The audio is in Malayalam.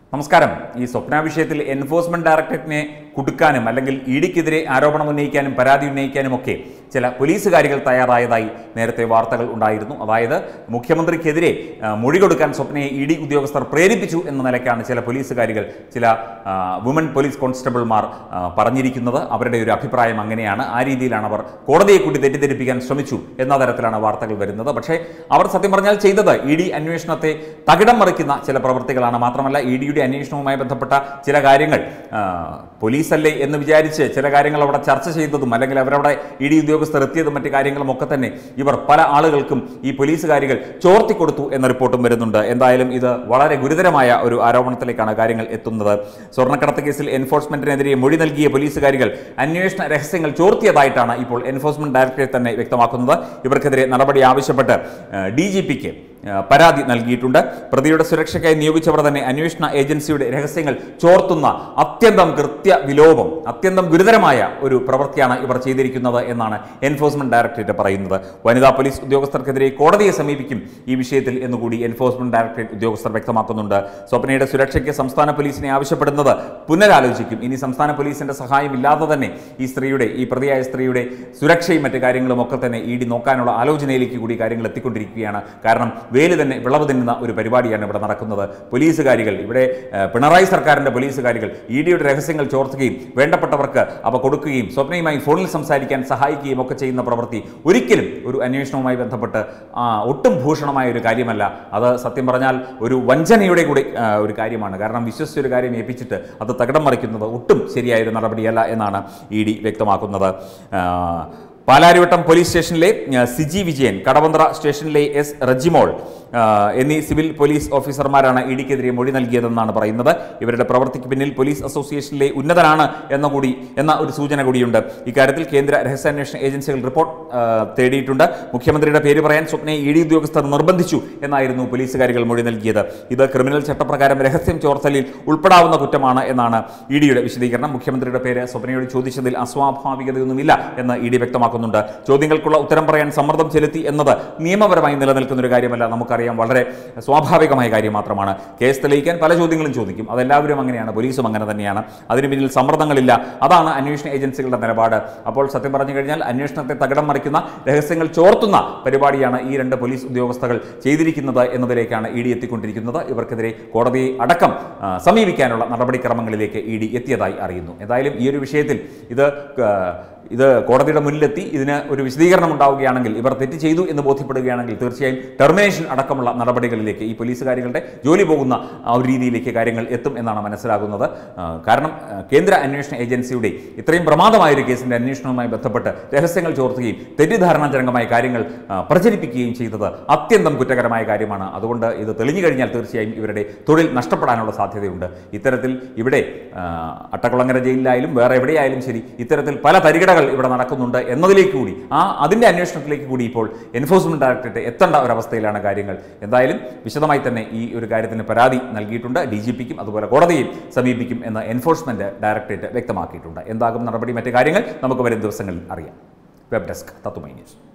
നമസ്കാരം ഈ സ്വപ്ന വിഷയത്തിൽ എൻഫോഴ്സ്മെന്റ് ഡയറക്ടറേറ്റിനെ കുടുക്കാനും അല്ലെങ്കിൽ ഇ ഡിക്കെതിരെ ആരോപണം ഉന്നയിക്കാനും പരാതി ഉന്നയിക്കാനും ഒക്കെ ചില പോലീസുകാരികൾ തയ്യാറായതായി നേരത്തെ വാർത്തകൾ ഉണ്ടായിരുന്നു അതായത് മുഖ്യമന്ത്രിക്കെതിരെ ആ, മൊഴി കൊടുക്കാൻ സ്വപ്നയെ ഇ ഡി ഉദ്യോഗസ്ഥർ പ്രേരിപ്പിച്ചു എന്ന നിലയ്ക്കാണ് ചില പോലീസുകാരികൾ ചില ആ, വുമൺ പോലീസ് കോൺസ്റ്റബിൾമാർ ആ, പറഞ്ഞിരിക്കുന്നത് അവരുടെ ഒരു അഭിപ്രായം അങ്ങനെയാണ് ആ രീതിയിലാണ് അവർ കോടതിയെ കൂടി തെറ്റിദ്ധരിപ്പിക്കാൻ ശ്രമിച്ചു എന്ന തരത്തിലാണ് വാർത്തകൾ വരുന്നത് പക്ഷേ അവർ സത്യം പറഞ്ഞാൽ ചെയ്തത് ഇ ഡി അന്വേഷണത്തെ തകിടം മറിക്കുന്ന ചില പ്രവൃത്തികളാണ് മാത്രമല്ല ഇ ഡിയുടെ അന്വേഷണവുമായി ബന്ധപ്പെട്ട ചില കാര്യങ്ങൾ ആ, പോലീസല്ലേ എന്ന് വിചാരിച്ച് ചില കാര്യങ്ങൾ അവിടെ ചർച്ച ചെയ്തതും അല്ലെങ്കിൽ അവരവിടെ ഇ ഡി ഉദ്യോഗസ്ഥർ എത്തിയതും മറ്റു കാര്യങ്ങളും ഒക്കെ തന്നെ ഇവർ പല ആളുകൾക്കും ഈ പോലീസുകാരികൾ ചോർത്തിക്കൊടുത്തു എന്ന റിപ്പോർട്ടും വരുന്നുണ്ട് എന്തായാലും ഇത് വളരെ ഗുരുതരമായ ഒരു ആരോപണത്തിലേക്കാണ് കാര്യങ്ങൾ എത്തുന്നത് സ്വർണ്ണക്കടത്ത് കേസിൽ എൻഫോഴ്സ്മെന്റിനെതിരെ മൊഴി നൽകിയ പോലീസുകാരികൾ അന്വേഷണ രഹസ്യങ്ങൾ ചോർത്തിയതായിട്ടാണ് ഇപ്പോൾ എൻഫോഴ്സ്മെന്റ് ഡയറക്ടറേറ്റ് തന്നെ വ്യക്തമാക്കുന്നത് ഇവർക്കെതിരെ നടപടി ആവശ്യപ്പെട്ട് ഡി ജി പിക്ക് പരാതി നൽകിയിട്ടുണ്ട് പ്രതിയുടെ സുരക്ഷയ്ക്കായി നിയോഗിച്ചവർ തന്നെ അന്വേഷണ ഏജൻസിയുടെ രഹസ്യങ്ങൾ ചോർത്തുന്ന അത്യന്തം കൃത്യ വിലോപം അത്യന്തം ഗുരുതരമായ ഒരു പ്രവൃത്തിയാണ് ഇവർ ചെയ്തിരിക്കുന്നത് എന്നാണ് എൻഫോഴ്സ്മെന്റ് ഡയറക്ടറേറ്റ് പറയുന്നത് വനിതാ പോലീസ് ഉദ്യോഗസ്ഥർക്കെതിരെ കോടതിയെ സമീപിക്കും ഈ വിഷയത്തിൽ എന്നുകൂടി എൻഫോഴ്സ്മെന്റ് ഡയറക്ടറേറ്റ് ഉദ്യോഗസ്ഥർ വ്യക്തമാക്കുന്നുണ്ട് സ്വപ്നയുടെ സുരക്ഷയ്ക്ക് സംസ്ഥാന പോലീസിനെ ആവശ്യപ്പെടുന്നത് പുനരാലോചിക്കും ഇനി സംസ്ഥാന പോലീസിന്റെ സഹായം ഇല്ലാതെ തന്നെ ഈ സ്ത്രീയുടെ ഈ പ്രതിയായ സ്ത്രീയുടെ സുരക്ഷയും മറ്റു കാര്യങ്ങളും ഒക്കെ തന്നെ ഇ ഡി നോക്കാനുള്ള ആലോചനയിലേക്ക് കൂടി കാര്യങ്ങൾ എത്തിക്കൊണ്ടിരിക്കുകയാണ് കാരണം വേല് തന്നെ വിളവ് തിന്നുന്ന ഒരു പരിപാടിയാണ് ഇവിടെ നടക്കുന്നത് പോലീസുകാരികൾ ഇവിടെ ഏഹ്, പിണറായി സർക്കാരിന്റെ പോലീസുകാരികൾ ഇ ഡിയുടെ രഹസ്യങ്ങൾ ചോർത്തുകയും വേണ്ടപ്പെട്ടവർക്ക് അവ കൊടുക്കുകയും സ്വപ്നയുമായി ഫോണിൽ സംസാരിക്കാൻ സഹായിക്കുകയും ഒക്കെ ചെയ്യുന്ന പ്രവൃത്തി ഒരിക്കലും ഒരു അന്വേഷണവുമായി ബന്ധപ്പെട്ട് ആ, ഒട്ടും ഭൂഷണമായ ഒരു കാര്യമല്ല അത് സത്യം പറഞ്ഞാൽ ഒരു വഞ്ചനയുടെ കൂടി ആ, ഒരു കാര്യമാണ് കാരണം വിശ്വസിച്ചൊരു കാര്യം ഏൽപ്പിച്ചിട്ട് അത് തകിടം മറിക്കുന്നത് ഒട്ടും ശരിയായ ഒരു നടപടിയല്ല എന്നാണ് ഇ ഡി വ്യക്തമാക്കുന്നത് ആ, പാലാരിവട്ടം പോലീസ് സ്റ്റേഷനിലെ ആ, സിജി വിജയൻ കടവന്ത്ര സ്റ്റേഷനിലെ എസ് റജിമോൾ ആ, എന്നീ സിവിൽ പോലീസ് ഓഫീസർമാരാണ് ഇ ഡിക്കെതിരെ മൊഴി നൽകിയതെന്നാണ് പറയുന്നത് ഇവരുടെ പ്രവൃത്തിക്ക് പിന്നിൽ പോലീസ് അസോസിയേഷനിലെ ഉന്നതനാണ് എന്ന കൂടി എന്ന ഒരു സൂചന കൂടിയുണ്ട് ഇക്കാര്യത്തിൽ കേന്ദ്ര രഹസ്യാന്വേഷണ ഏജൻസികൾ റിപ്പോർട്ട് ആ, തേടിയിട്ടുണ്ട് മുഖ്യമന്ത്രിയുടെ പേര് പറയാൻ സ്വപ്നയെ ഇ ഡി ഉദ്യോഗസ്ഥർ നിർബന്ധിച്ചു എന്നായിരുന്നു പോലീസുകാരികൾ മൊഴി നൽകിയത് ഇത് ക്രിമിനൽ ചട്ടപ്രകാരം രഹസ്യം ചോർത്തലിൽ ഉൾപ്പെടാവുന്ന കുറ്റമാണ് എന്നാണ് ഇ ഡിയുടെ വിശദീകരണം മുഖ്യമന്ത്രിയുടെ പേര് സ്വപ്നയോട് ചോദിച്ചതിൽ അസ്വാഭാവികതയൊന്നുമില്ല എന്ന് ഇ ഡി വ്യക്തമാക്കുന്നുണ്ട് ചോദ്യങ്ങൾക്കുള്ള ഉത്തരം പറയാൻ സമ്മർദ്ദം ചെലുത്തി എന്നത് നിയമപരമായി നിലനിൽക്കുന്ന ഒരു കാര്യമല്ല നമുക്കറിയാം വളരെ സ്വാഭാവികമായ കാര്യം മാത്രമാണ് കേസ് തെളിയിക്കാൻ പല ചോദ്യങ്ങളും ചോദിക്കും അതെല്ലാവരും അങ്ങനെയാണ് പോലീസും അങ്ങനെ തന്നെയാണ് അതിന് പിന്നിൽ സമ്മർദ്ദങ്ങളില്ല അതാണ് അന്വേഷണ ഏജൻസികളുടെ നിലപാട് അപ്പോൾ സത്യം പറഞ്ഞു കഴിഞ്ഞാൽ അന്വേഷണത്തെ തകിടം മറിക്കുന്ന രഹസ്യങ്ങൾ ചോർത്തുന്ന പരിപാടിയാണ് ഈ രണ്ട് പോലീസ് ഉദ്യോഗസ്ഥകൾ ചെയ്തിരിക്കുന്നത് എന്നതിലേക്കാണ് ഇ ഡി എത്തിക്കൊണ്ടിരിക്കുന്നത് ഇവർക്കെതിരെ കോടതിയെ അടക്കം ആ, സമീപിക്കാനുള്ള നടപടിക്രമങ്ങളിലേക്ക് ഇ ഡി എത്തിയതായി അറിയുന്നു എന്തായാലും ഈ ഒരു വിഷയത്തിൽ ഇത് ആ, ഇത് കോടതിയുടെ മുന്നിലെത്തി ഇതിന് ഒരു വിശദീകരണം ഉണ്ടാവുകയാണെങ്കിൽ ഇവർ തെറ്റ് ചെയ്തു എന്ന് ബോധ്യപ്പെടുകയാണെങ്കിൽ തീർച്ചയായും ടെർമിനേഷൻ അടക്കമുള്ള നടപടികളിലേക്ക് ഈ പോലീസുകാരികളുടെ ജോലി പോകുന്ന ആ ഒരു രീതിയിലേക്ക് കാര്യങ്ങൾ എത്തും എന്നാണ് മനസ്സിലാകുന്നത് ആ, കാരണം ആ, കേന്ദ്ര അന്വേഷണ ഏജൻസിയുടെ ഇത്രയും പ്രമാദമായ ഒരു കേസിന്റെ അന്വേഷണവുമായി ബന്ധപ്പെട്ട് രഹസ്യങ്ങൾ ചോർത്തുകയും തെറ്റിദ്ധാരണാജനകമായ കാര്യങ്ങൾ ആ, പ്രചരിപ്പിക്കുകയും ചെയ്തത് അത്യന്തം കുറ്റകരമായ കാര്യമാണ് അതുകൊണ്ട് ഇത് തെളിഞ്ഞു കഴിഞ്ഞാൽ തീർച്ചയായും ഇവരുടെ തൊഴിൽ നഷ്ടപ്പെടാനുള്ള സാധ്യതയുണ്ട് ഇത്തരത്തിൽ ഇവിടെ ആ, അട്ടക്കുളങ്ങര ജയിലിലായാലും വേറെ എവിടെയായാലും ശരി ഇത്തരത്തിൽ പല തരികിടകൾ ഇവിടെ നടക്കുന്നുണ്ട് എന്നതിലേക്ക് കൂടി ആ അതിൻ്റെ അന്വേഷണത്തിലേക്ക് കൂടി ഇപ്പോൾ എൻഫോഴ്സ്മെന്റ് ഡയറക്ടറേറ്റ് എത്തേണ്ട ഒരവസ്ഥയിലാണ് കാര്യങ്ങൾ എന്തായാലും വിശദമായി തന്നെ ഈ ഒരു കാര്യത്തിന് പരാതി നൽകിയിട്ടുണ്ട് ഡി ജി പിക്കും അതുപോലെ കോടതിയും സമീപിക്കും എന്ന് എൻഫോഴ്സ്മെന്റ് ഡയറക്ടറേറ്റ് വ്യക്തമാക്കിയിട്ടുണ്ട് എന്താകും നടപടി മറ്റു കാര്യങ്ങൾ നമുക്ക് വരും ദിവസങ്ങളിൽ അറിയാം വെബ് ഡെസ്ക് തത്തുമൈ ന്യൂസ്